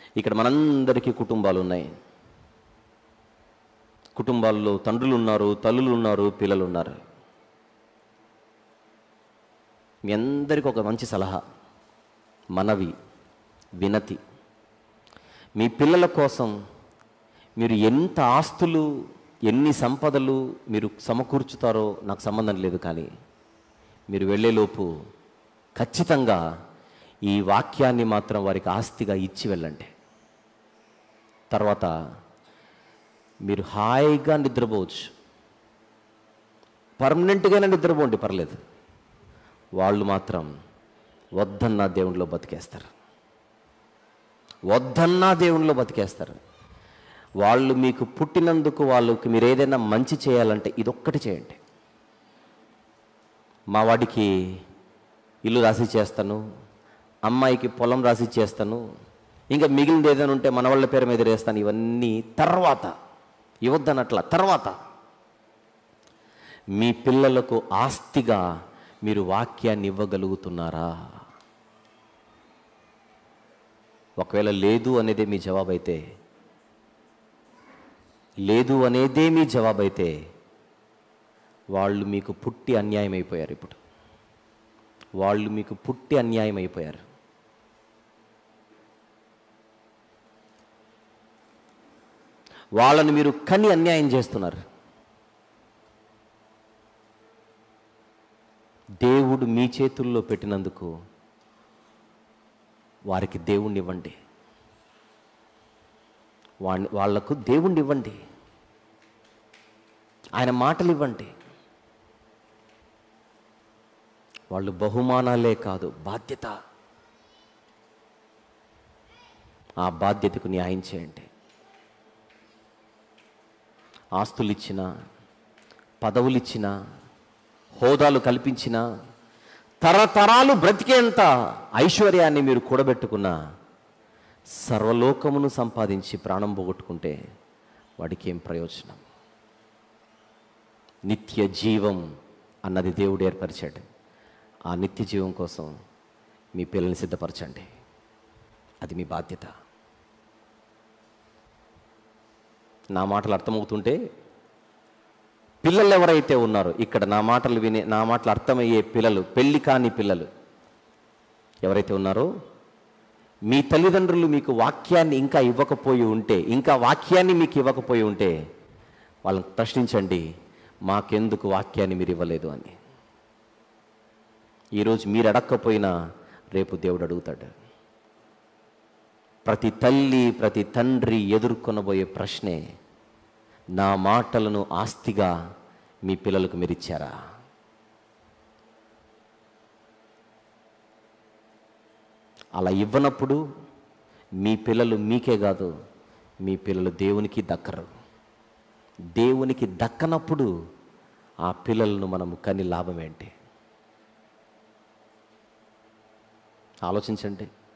ఇక్కడ మనందరికీ కుటుంబాలు ఉన్నాయి కుటుంబాల్లో తండ్రులు ఉన్నారు తల్లులు ఉన్నారు పిల్లలు ఉన్నారు మీ అందరికీ ఒక మంచి సలహా మనవి వినతి మీ పిల్లల కోసం మీరు ఎంత ఆస్తులు ఎన్ని సంపదలు మీరు సమకూర్చుతారో నాకు సంబంధం లేదు కానీ మీరు వెళ్ళేలోపు ఖచ్చితంగా ఈ వాక్యాన్ని మాత్రం వారికి ఆస్తిగా ఇచ్చి వెళ్ళండి తర్వాత మీరు హాయిగా నిద్రపోవచ్చు పర్మనెంట్గానే నిద్రపోండి పర్లేదు వాళ్ళు మాత్రం వద్దన్న దేవునిలో బతికేస్తారు వద్దన్నా దేవునిలో బతికేస్తారు వాళ్ళు మీకు పుట్టినందుకు వాళ్ళకి మీరు ఏదైనా మంచి చేయాలంటే ఇదొక్కటి చేయండి మా వాడికి ఇల్లు రాసి చేస్తాను అమ్మాయికి పొలం రాసి చేస్తాను ఇంకా మిగిలినది ఏదైనా ఉంటే మన వాళ్ళ పేరు మీద వేస్తాను ఇవన్నీ తర్వాత ఇవ్వద్దనట్ల తర్వాత మీ పిల్లలకు ఆస్తిగా మీరు వాక్యాన్ని ఇవ్వగలుగుతున్నారా ఒకవేళ లేదు అనేదే మీ జవాబైతే లేదు అనేదే మీ జవాబైతే వాళ్ళు మీకు పుట్టి అన్యాయం అయిపోయారు ఇప్పుడు వాళ్ళు మీకు పుట్టి అన్యాయం అయిపోయారు వాళ్ళని మీరు కని అన్యాయం చేస్తున్నారు దేవుడు మీ చేతుల్లో పెట్టినందుకు వారికి దేవుణ్ణి ఇవ్వండి వాణ్ణి వాళ్లకు దేవుణ్ణి ఇవ్వండి ఆయన మాటలు ఇవ్వండి వాళ్ళు బహుమానాలే కాదు బాధ్యత ఆ బాధ్యతకు న్యాయం చేయండి ఆస్తులు ఇచ్చిన పదవులు ఇచ్చిన హోదాలు కల్పించిన తరతరాలు బ్రతికేంత ఐశ్వర్యాన్ని మీరు కూడబెట్టుకున్న సర్వలోకమును సంపాదించి ప్రాణం పోగొట్టుకుంటే వాడికి ఏం ప్రయోజనం నిత్య జీవం అన్నది దేవుడు ఏర్పరిచాడు ఆ నిత్య జీవం కోసం మీ పిల్లల్ని సిద్ధపరచండి అది మీ బాధ్యత నా మాటలు అర్థమవుతుంటే పిల్లలు ఎవరైతే ఉన్నారో ఇక్కడ నా మాటలు వినే నా మాటలు అర్థమయ్యే పిల్లలు పెళ్లి కాని పిల్లలు ఎవరైతే ఉన్నారో మీ తల్లిదండ్రులు మీకు వాక్యాన్ని ఇంకా ఇవ్వకపోయి ఉంటే ఇంకా వాక్యాన్ని మీకు ఇవ్వకపోయి ఉంటే వాళ్ళని ప్రశ్నించండి మాకెందుకు వాక్యాన్ని మీరు ఇవ్వలేదు అని ఈరోజు మీరు అడక్కపోయినా రేపు దేవుడు అడుగుతాడు ప్రతి తల్లి ప్రతి తండ్రి ఎదుర్కొనబోయే ప్రశ్నే నా మాటలను ఆస్తిగా మీ పిల్లలకు మీరు ఇచ్చారా అలా ఇవ్వనప్పుడు మీ పిల్లలు మీకే కాదు మీ పిల్లలు దేవునికి దక్కరు దేవునికి దక్కనప్పుడు ఆ పిల్లలను మనము కని లాభం ఏంటి ఆలోచించండి